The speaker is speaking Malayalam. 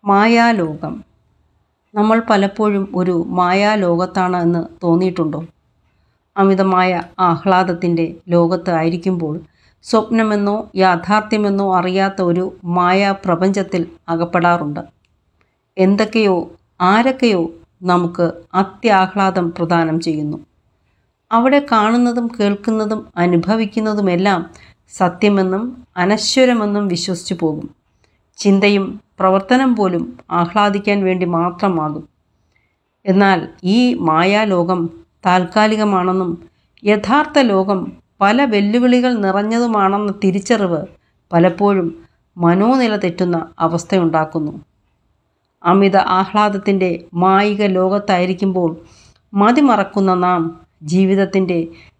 മായാലോകം നമ്മൾ പലപ്പോഴും ഒരു മായാലോകത്താണ് എന്ന് തോന്നിയിട്ടുണ്ടോ അമിതമായ ആഹ്ലാദത്തിൻ്റെ ലോകത്ത് ആയിരിക്കുമ്പോൾ സ്വപ്നമെന്നോ യാഥാർത്ഥ്യമെന്നോ അറിയാത്ത ഒരു മായാപ്രപഞ്ചത്തിൽ അകപ്പെടാറുണ്ട് എന്തൊക്കെയോ ആരൊക്കെയോ നമുക്ക് അത്യാഹ്ലാദം പ്രദാനം ചെയ്യുന്നു അവിടെ കാണുന്നതും കേൾക്കുന്നതും അനുഭവിക്കുന്നതുമെല്ലാം സത്യമെന്നും അനശ്വരമെന്നും വിശ്വസിച്ചു പോകും ചിന്തയും പ്രവർത്തനം പോലും ആഹ്ലാദിക്കാൻ വേണ്ടി മാത്രമാകും എന്നാൽ ഈ മായാലോകം താൽക്കാലികമാണെന്നും യഥാർത്ഥ ലോകം പല വെല്ലുവിളികൾ നിറഞ്ഞതുമാണെന്ന തിരിച്ചറിവ് പലപ്പോഴും മനോനില തെറ്റുന്ന അവസ്ഥയുണ്ടാക്കുന്നു അമിത ആഹ്ലാദത്തിൻ്റെ മായിക ലോകത്തായിരിക്കുമ്പോൾ മതിമറക്കുന്ന നാം ജീവിതത്തിൻ്റെ